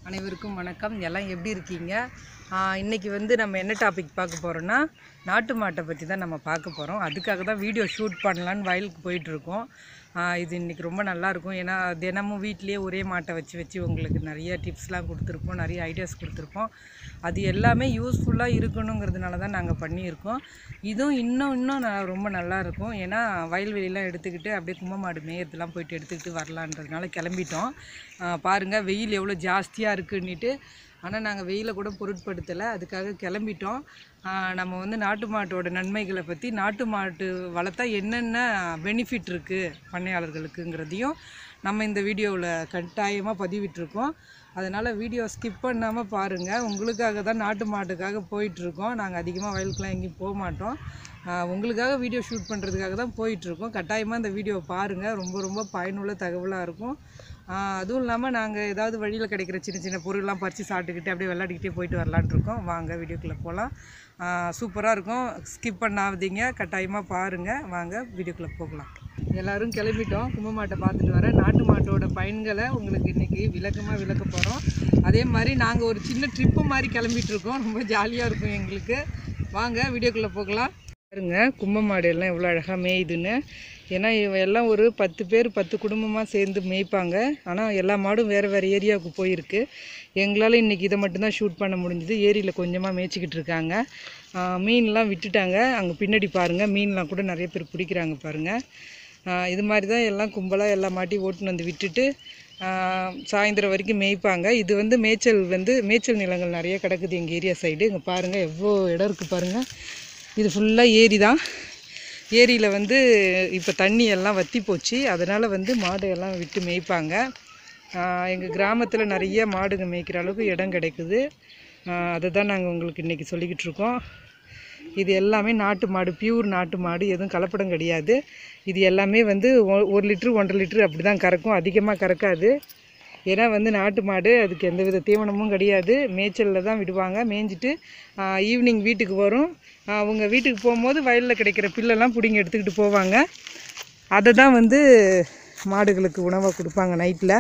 அனைவருக்கும் வணக்கம் எல்லாம் எப்படி இருக்கீங்க ஆஹ் இன்னைக்கு வந்து நம்ம என்ன டாபிக் பார்க்க போகிறோன்னா நாட்டு மாட்டை பற்றி தான் நம்ம பார்க்க போகிறோம் அதுக்காக தான் வீடியோ ஷூட் பண்ணலான்னு வயலுக்கு போயிட்டுருக்கோம் இது இன்றைக்கி ரொம்ப நல்லாயிருக்கும் ஏன்னா தினமும் வீட்டிலேயே ஒரே மாட்டை வச்சு வச்சு உங்களுக்கு நிறைய டிப்ஸ்லாம் கொடுத்துருப்போம் நிறைய ஐடியாஸ் கொடுத்துருப்போம் அது எல்லாமே யூஸ்ஃபுல்லாக இருக்கணுங்கிறதுனால தான் நாங்கள் பண்ணியிருக்கோம் இதுவும் இன்னும் இன்னும் ந- ரொம்ப நல்லா இருக்கும் ஏன்னா வயல்வெளியெலாம் எடுத்துக்கிட்டு அப்படியே கும்ப மாடு மேயறதுலாம் போயிட்டு எடுத்துக்கிட்டு வரலான்றதுனால கிளம்பிட்டோம் பாருங்கள் வெயில் எவ்வளோ ஜாஸ்தியாக இருக்குன்னுட்டு ஆனால் நாங்கள் வெயிலை கூட பொருட்படுத்தலை அதுக்காக கிளம்பிட்டோம் ஆஹ் நம்ம வந்து நாட்டு மாட்டோட நன்மைகளை பற்றி நாட்டு மாட்டு வளர்த்தா என்னென்ன பெனிஃபிட் இருக்குது பண்ணையாளர்களுக்குங்கிறதையும் நம்ம இந்த வீடியோவில் கட்டாயமாக பதிவிட்டிருக்கோம் அதனால் வீடியோ ஸ்கிப் பண்ணாமல் பாருங்கள் உங்களுக்காக தான் நாட்டு மாட்டுக்காக போயிட்டுருக்கோம் நாங்கள் அதிகமாக வயலுக்குலாம் எங்கேயும் போக மாட்டோம் ஆஹ் உங்களுக்காக வீடியோ ஷூட் பண்ணுறதுக்காக தான் போயிட்டுருக்கோம் கட்டாயமாக இந்த வீடியோ பாருங்கள் ரொம்ப ரொம்ப பயனுள்ள தகவலாக இருக்கும் ஆஹ் அதுவும் இல்லாமல் நாங்கள் ஏதாவது வழியில் கிடைக்கிற சின்ன சின்ன பொருள்லாம் பறித்து சாப்பிட்டுக்கிட்டு அப்படியே விளையாடிக்கிட்டே போயிட்டு வரலான்னு இருக்கோம் வாங்க வீடியோக்குள்ளே போகலாம் சூப்பராக இருக்கும் ஸ்கிப் பண்ணாதீங்க கட்டாயமாக பாருங்கள் வாங்க வீடியோக்குள்ளே போகலாம் எல்லாரும் கிளம்பிட்டோம் கும்ப மாட்டை பார்த்துட்டு வரேன் நாட்டு மாட்டோட பயன்களை உங்களுக்கு இன்றைக்கி விளக்கமாக விளக்க போகிறோம் அதே மாதிரி நாங்கள் ஒரு சின்ன ட்ரிப்பு மாதிரி கிளம்பிட்டு இருக்கோம் ரொம்ப ஜாலியாக இருக்கும் எங்களுக்கு வாங்க வீடியோக்குள்ளே போகலாம் பாருங்க கும்ப மாடு எல்லாம் எவ்வளோ அழகாக மேயுதுன்னு ஏன்னா இவ எல்லாம் ஒரு பத்து பேர் பத்து குடும்பமாக சேர்ந்து மேய்ப்பாங்க ஆனால் எல்லா மாடும் வேறு வேறு ஏரியாவுக்கு போயிருக்கு எங்களால் இன்றைக்கி இதை மட்டும்தான் ஷூட் பண்ண முடிஞ்சுது ஏரியில் கொஞ்சமாக மேய்ச்சிக்கிட்டு இருக்காங்க ஆஹ் மீன்லாம் விட்டுட்டாங்க அங்கே பின்னாடி பாருங்கள் மீன்லாம் கூட நிறைய பேர் பிடிக்கிறாங்க பாருங்கள் ஆஹ் இது மாதிரி தான் எல்லாம் கும்பலாக எல்லா மாட்டியும் ஓட்டுன்னு வந்து விட்டுட்டு ஆஹ் சாயந்தரம் வரைக்கும் மேய்ப்பாங்க இது வந்து மேய்ச்சல் வந்து மேய்ச்சல் நிலங்கள் நிறைய கிடக்குது எங்கள் ஏரியா சைடு இங்கே பாருங்கள் எவ்வளோ இடம் இருக்குது பாருங்கள் இது ஃபுல்லாக ஏரி தான் ஏரியில் வந்து இப்போ தண்ணி எல்லாம் வற்றி போச்சு அதனால் வந்து மாடு எல்லாம் விட்டு மேய்ப்பாங்க எங்கள் கிராமத்தில் நிறைய மாடுங்க மேய்க்கிற அளவுக்கு இடம் கிடைக்குது ஆஹ் அதை தான் நாங்கள் உங்களுக்கு இன்றைக்கி சொல்லிக்கிட்டு இருக்கோம் இது எல்லாமே நாட்டு மாடு பியூர் நாட்டு மாடு எதுவும் கலப்படம் கிடையாது இது எல்லாமே வந்து ஒ- ஒரு லிட்ரு ஒன்றரை லிட்ரு அப்படி தான் கறக்கும் அதிகமாக கறக்காது ஏன்னா வந்து நாட்டு மாடு அதுக்கு எந்த வித தீவனமும் கிடையாது மேய்ச்சலில் தான் விடுவாங்க மேய்ஞ்சிட்டு ஈவினிங் வீட்டுக்கு வரும் ஆஹ் அவங்க வீட்டுக்கு போகும்போது வயலில் கிடைக்கிற புல்லெல்லாம் பிடிங்கி எடுத்துக்கிட்டு போவாங்க அதை தான் வந்து மாடுகளுக்கு உணவாக கொடுப்பாங்க நைட்டில்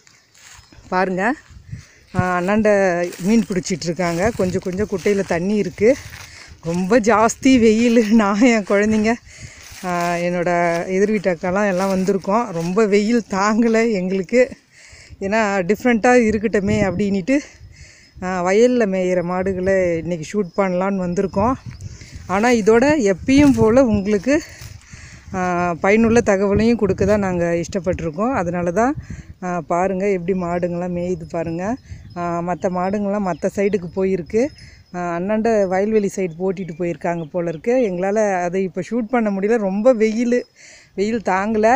பாருங்கள் அண்ணாண்ட மீன் பிடிச்சிட்டு இருக்காங்க கொஞ்சம் கொஞ்சம் குட்டையில் தண்ணி இருக்குது ரொம்ப ஜாஸ்தி வெயில் நான் என் குழந்தைங்க ஆஹ் என்னோட எதிர் வீட்டு அக்காலாம் எல்லாம் வந்திருக்கோம் ரொம்ப வெயில் தாங்கலை எங்களுக்கு ஏன்னா டிஃப்ரெண்ட்டாக இருக்கட்டுமே அப்படின்ட்டு வயலில் மேயிற மாடுகளை இன்றைக்கி ஷூட் பண்ணலான்னு வந்திருக்கோம் ஆனால் இதோட எப்பயும் போல் உங்களுக்கு ஆஹ் பயனுள்ள தகவலையும் கொடுக்க தான் நாங்கள் இஷ்டப்பட்டிருக்கோம் அதனால தான் பாருங்கள் எப்படி மாடுங்கள்லாம் மேயுது பாருங்கள் மற்ற மாடுங்கள்லாம் மற்ற சைடுக்கு போயிருக்கு ஆஹ் அண்ணாண்ட வயல்வெளி சைடு போட்டிட்டு போயிருக்காங்க போல இருக்கு எங்களால் அதை இப்போ ஷூட் பண்ண முடியல ரொம்ப வெயில் வெயில் தாங்கலை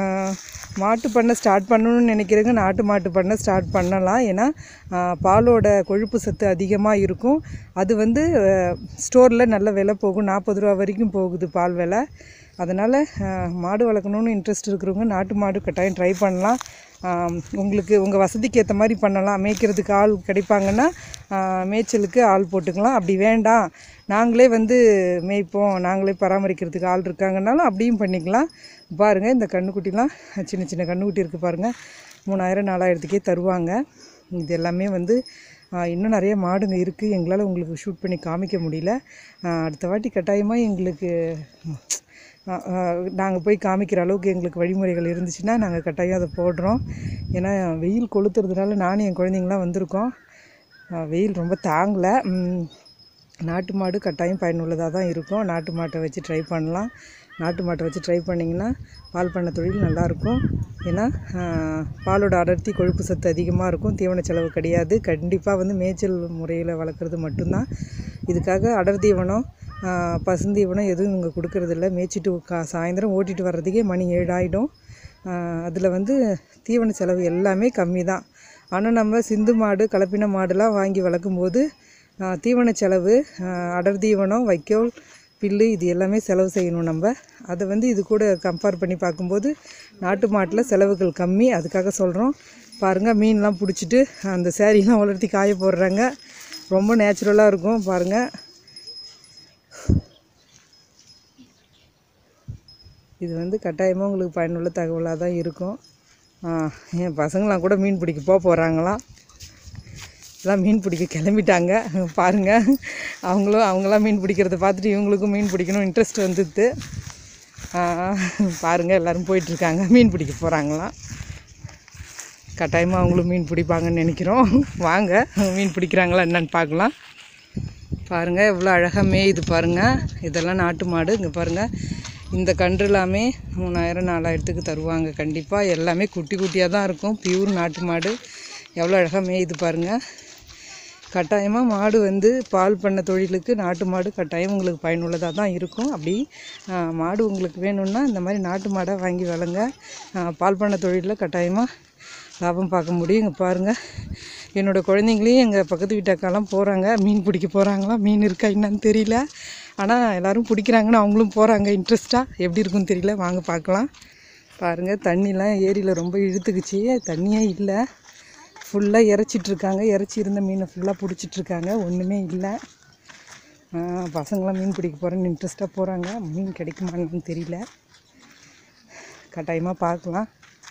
மாட்டு பண்ண ஸ்டார்ட் பண்ணணும்னு நினைக்கிறவங்க நாட்டு மாட்டு பண்ண ஸ்டார்ட் பண்ணலாம் ஏன்னா ஆஹ் பாலோட கொழுப்பு சத்து அதிகமாக இருக்கும் அது வந்து ஸ்டோரில் நல்ல விலை போகும் நாற்பது ரூபா வரைக்கும் போகுது பால் விலை அதனால் மாடு வளர்க்கணுன்னு இன்ட்ரெஸ்ட் இருக்கிறவங்க நாட்டு மாடு கட்டாயம் ட்ரை பண்ணலாம் ஆம், உங்களுக்கு உங்கள் வசதிக்கு ஏற்ற மாதிரி பண்ணலாம் மேய்க்கிறதுக்கு ஆள் கிடைப்பாங்கன்னா ஆ, மேய்ச்சலுக்கு ஆள் போட்டுக்கலாம் அப்படி வேண்டாம் நாங்களே வந்து மேய்ப்போம் நாங்களே பராமரிக்கிறதுக்கு ஆள் இருக்காங்கன்னாலும் அப்படியும் பண்ணிக்கலாம் பாருங்கள் இந்த கண்ணுக்குட்டிலாம் சின்ன சின்ன கண்ணுக்குட்டி இருக்குது பாருங்கள் மூணாயிரம் நாலாயிரத்துக்கே தருவாங்க இது எல்லாமே வந்து ஆ, இன்னும் நிறைய மாடுங்க இருக்குது எங்களால் உங்களுக்கு ஷூட் பண்ணி காமிக்க முடியல ஆ, அடுத்த வாட்டி கட்டாயமாக எங்களுக்கு நாங்கள் போய் காமிக்கிற அளவுக்கு எங்களுக்கு வழிமுறைகள் இருந்துச்சுன்னா நாங்கள் கட்டாயம் அதை போடுறோம் ஏன்னா வெயில் கொளுத்துறதுனால நானும் என் குழந்தைங்களாம் வந்திருக்கோம் ஆ, வெயில் ரொம்ப தாங்கலை ம், நாட்டு மாடு கட்டாயம் பயனுள்ளதாக தான் இருக்கும் நாட்டு மாட்டை வச்சு ட்ரை பண்ணலாம் நாட்டு மாட்டை வச்சு ட்ரை பண்ணிங்கன்னா பால் பண்ண தொழில் நல்லாயிருக்கும் ஏன்னா ஆ, பாலோட அடர்த்தி கொழுப்பு சத்து அதிகமாக இருக்கும் தீவன செலவு கிடையாது கண்டிப்பாக வந்து மேய்ச்சல் முறையில் வளர்க்குறது மட்டும்தான் இதுக்காக அடர் தீவனம் ஆ, பசுந்தீவனம் எதுவும் இவங்க கொடுக்கறதில்ல மேய்ச்சிட்டு கா சாயந்தரம் ஓட்டிட்டு வர்றதுக்கே மணி ஏழு ஆகிடும் அதில் வந்து தீவன செலவு எல்லாமே கம்மி தான் ஆனால் நம்ம சிந்து மாடு கலப்பின மாடுலாம் வாங்கி வளர்க்கும்போது ஆ, தீவன செலவு ஆ, அடர் தீவனம் வைக்கோல் பில்லு இது எல்லாமே செலவு செய்யணும் நம்ம அதை வந்து இது கூட கம்பேர் பண்ணி பார்க்கும்போது நாட்டு மாட்டில் செலவுகள் கம்மி அதுக்காக சொல்கிறோம் பாருங்கள் மீன்லாம் பிடிச்சிட்டு அந்த சேரீலாம் வளர்த்தி காய போடுறாங்க ரொம்ப நேச்சுரலாக இருக்கும் பாருங்கள் இது வந்து கட்டாயமாக உங்களுக்கு பயனுள்ள தகவலாக தான் இருக்கும் ஆ, என் பசங்களாம் கூட மீன் பிடிக்க போக போகிறாங்களாம் எல்லாம் மீன் பிடிக்க கிளம்பிட்டாங்க பாருங்கள் அவங்களும் அவங்களாம் மீன் பிடிக்கிறத பார்த்துட்டு இவங்களுக்கும் மீன் பிடிக்கணும் இன்ட்ரெஸ்ட் வந்துடுது பாருங்கள் எல்லோரும் போயிட்டுருக்காங்க மீன் பிடிக்க போகிறாங்களாம் கட்டாயமாக அவங்களும் மீன் பிடிப்பாங்கன்னு நினைக்கிறோம் வாங்க மீன் பிடிக்கிறாங்களா என்னன்னு பார்க்கலாம் பாருங்கள் எவ்வளோ அழகாக மேயுது பாருங்கள் இதெல்லாம் நாட்டு மாடு இங்கே பாருங்கள் இந்த கன்று எல்லாமே மூணாயிரம் நாலாயிரத்துக்கு தருவாங்க கண்டிப்பாக எல்லாமே குட்டி குட்டியாக தான் இருக்கும் பியூர் நாட்டு மாடு எவ்வளோ அழகாக மேயுது பாருங்கள் கட்டாயமாக மாடு வந்து பால் பண்ண தொழிலுக்கு நாட்டு மாடு கட்டாயம் உங்களுக்கு பயனுள்ளதாக தான் இருக்கும் அப்படி ஆ, மாடு உங்களுக்கு வேணும்னா இந்த மாதிரி நாட்டு மாடை வாங்கி வளங்க ஆ, பால் பண்ண தொழிலில் கட்டாயமாக லாபம் பார்க்க முடியும் இங்கே பாருங்கள் என்னோடய குழந்தைங்களையும் எங்கள் பக்கத்து வீட்டு அக்காலாம் போகிறாங்க மீன் பிடிக்க போகிறாங்களா மீன் இருக்கா என்னன்னு தெரியல ஆனால் எல்லோரும் பிடிக்கிறாங்கன்னு அவங்களும் போகிறாங்க இன்ட்ரெஸ்ட்டாக எப்படி இருக்குன்னு தெரியல வாங்க பார்க்கலாம் பாருங்கள் தண்ணிலாம் ஏரியில் ரொம்ப இழுத்துக்குச்சு தண்ணியே இல்லை ஃபுல்லாக இறச்சிட்ருக்காங்க இறச்சி இருந்த மீனை ஃபுல்லாக பிடிச்சிட்ருக்காங்க ஒன்றுமே இல்லை ஆ, பசங்களாம் மீன் பிடிக்க போகிறேன்னு இன்ட்ரெஸ்ட்டாக போகிறாங்க மீன் கிடைக்குமான்னு தெரியல கட்டாயமாக பார்க்கலாம்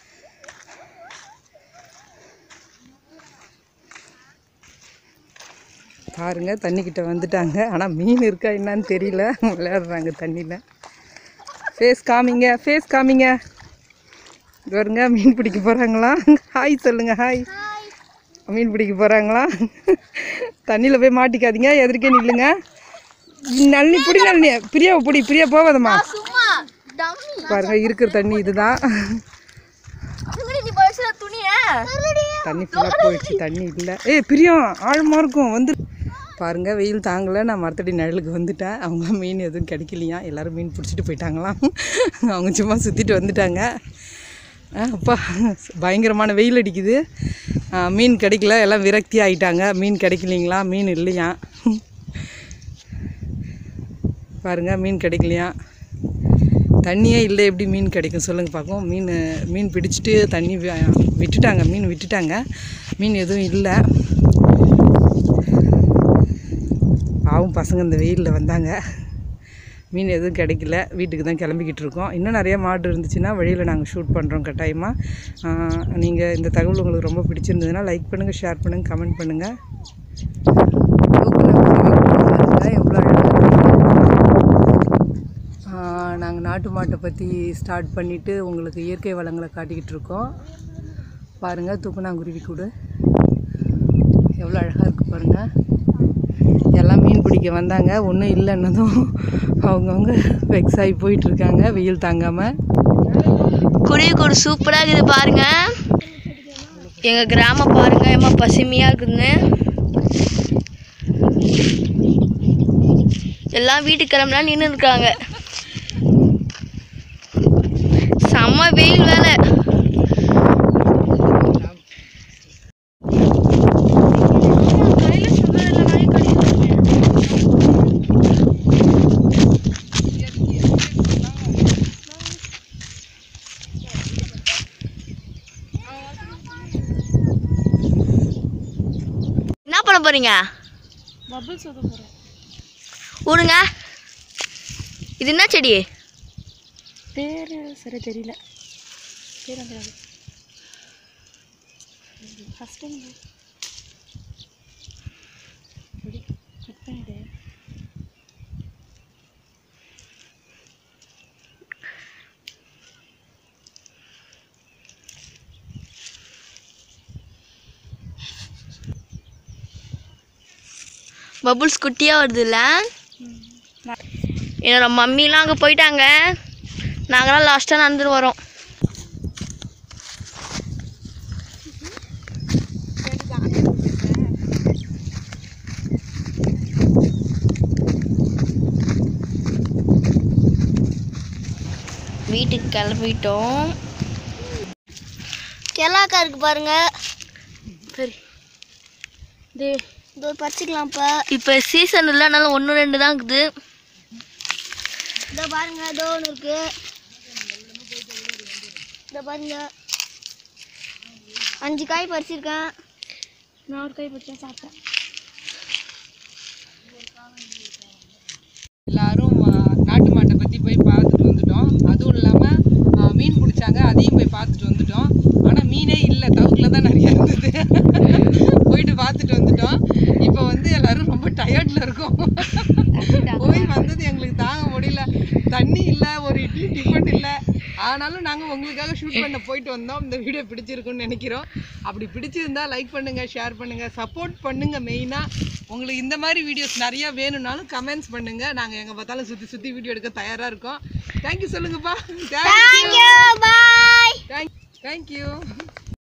பாருங்க தண்ணிக்கிட்ட வந்துட்டாங்க ஆனால் மீன் இருக்கா என்னன்னு தெரியல விளையாடுறாங்க தண்ணியில் ஃபேஸ் காமிங்க ஃபேஸ் காமிங்க இங்க பாருங்க மீன் பிடிக்க போகிறாங்களா ஹாய் சொல்லுங்க ஹாய் மீன் பிடிக்க போகிறாங்களா தண்ணியில் போய் மாட்டிக்காதீங்க எதிர்க்கே நில்லுங்க நளினி பிடி நளினி பிரியாவை பிடி பிரியா போவாதம்மா சும்மா டம்மி பாருங்க இருக்கிற தண்ணி இதுதான் நீ பரிசுல துணிய தண்ணி ஃபுல்லாக போயிடுச்சு தண்ணி இல்லை ஏய் பிரியம் ஆழமாக இருக்கும் வந்து பாருங்க வெயில் தாங்கலை நான் மரத்தடி நிழலுக்கு வந்துட்டேன் அவங்க மீன் எதுவும் கிடைக்கலையா எல்லாரும் மீன் பிடிச்சிட்டு போயிட்டாங்களாம் அவங்க சும்மா சுற்றிட்டு வந்துட்டாங்க ஆ, அப்பா பயங்கரமான வெயில் அடிக்குது ஆ, மீன் கிடைக்கல எல்லாம் விரக்தி ஆயிட்டாங்க மீன் கிடைக்கலிங்களா மீன் இல்லையா பாருங்க மீன் கிடைக்கலையா தண்ணியே இல்லை எப்படி மீன் கிடைக்கும் சொல்லுங்கள் பார்ப்போம் மீன் மீன் பிடிச்சிட்டு தண்ணி வி- விட்டுட்டாங்க மீன் விட்டுட்டாங்க மீன் எதுவும் இல்லை பாவம் பசங்க இந்த வெயிலில் வந்தாங்க மீன் எதுவும் கிடைக்கல வீட்டுக்கு தான் கிளம்பிக்கிட்டு இருக்கோம் இன்னும் நிறைய மாடு இருந்துச்சுன்னா வழியில் நாங்கள் ஷூட் பண்ணுறோம் கட்டாயமாக நீங்கள் இந்த தகவல் உங்களுக்கு ரொம்ப பிடிச்சிருந்ததுன்னா லைக் பண்ணுங்கள் ஷேர் பண்ணுங்கள் கமெண்ட் பண்ணுங்கள் எவ்வளோ நாங்கள் நாட்டு மாட்டை பற்றி ஸ்டார்ட் பண்ணிவிட்டு உங்களுக்கு இயற்கை வளங்களை காட்டிக்கிட்டு இருக்கோம் பாருங்கள் தூக்குனாங்குருவி கூடு எவ்வளோ அழகாக இருக்குது பாருங்கள் எல்லாம் மீன் பிடிக்க வந்தாங்க ஒன்றும் இல்லைன்னதும் அவங்கவுங்க வெக்ஸ் ஆகி போயிட்டுருக்காங்க வெயில் தாங்காமல் குருவிக்கூடு சூப்பரா இருக்குது பாருங்க எங்க கிராமம் பாருங்க எம்மா பசுமையா இருக்குதுன்னு எல்லாம் வீட்டுக்கு கிளம்பலாம் நின்று இருக்காங்க செம்ம வெயில் வேலை என்ன பண்ண போறீங்க பபிள்ஸ் ஊத போகிறோம் ஊடுங்க இது என்ன செடி பேர் சரி தெரியல பேர் அந்த ஃபஸ்ட் டைம் கட் பண்ணிடு பபுள்ஸ் குட்டியாக வருதுல்ல என்னோட மம்மிலாம் அங்கே போயிட்டாங்க நாங்களாம் லாஸ்ட்டாக நடந்துட்டு வரோம் வீட்டுக்கு கிளம்பிட்டோம் கெலாக்கா இருக்கு பாருங்க சரி இது இதோ பறிச்சுக்கலாம்ப்பா இப்போ சீசன் இல்லைனால ஒன்று ரெண்டு தான் இருக்குது இதோ பாருங்க இதோ ஒன்று இருக்கு இதோ பாருங்க அஞ்சு காய் பறிச்சிருக்கேன் நான் ஒரு கை பிடிச்சா சாப்பிட்டேன் எல்லாரும் ஆ, நாட்டு மாட்டை பற்றி போய் பார்த்துட்டு வந்துட்டோம் அதுவும் இல்லாமல் மீன் பிடிச்சாங்க அதையும் போய் பார்த்துட்டு வந்துட்டோம் ஆனால் மீனே இல்லை தவுக்கில் தான் நிறைய இருந்தது போயிட்டு பார்த்துட்டு பார்த்துட்டு வந்துட்டோம் இப்போ வந்து எல்லாரும் ரொம்ப டயர்டில் இருக்கோம் போய் வந்தது எங்களுக்கு தாங்க முடியல தண்ணி இல்லை ஒரு இட்லி டிஃபன் இல்லை ஆனாலும் நாங்கள் உங்களுக்காக ஷூட் பண்ண போயிட்டு வந்தோம் இந்த வீடியோ பிடிச்சிருக்குன்னு நினைக்கிறோம் அப்படி பிடிச்சிருந்தா லைக் பண்ணுங்கள் ஷேர் பண்ணுங்கள் சப்போர்ட் பண்ணுங்கள் மெயினாக உங்களுக்கு இந்த மாதிரி வீடியோஸ் நிறையா வேணும்னாலும் கமெண்ட்ஸ் பண்ணுங்கள் நாங்கள் எங்கே பார்த்தாலும் சுற்றி சுற்றி வீடியோ எடுக்க தயாராக இருக்கோம் தேங்க்யூ சொல்லுங்கப்பா தேங்க்யூ பாய் தேங்க் தேங்க்யூ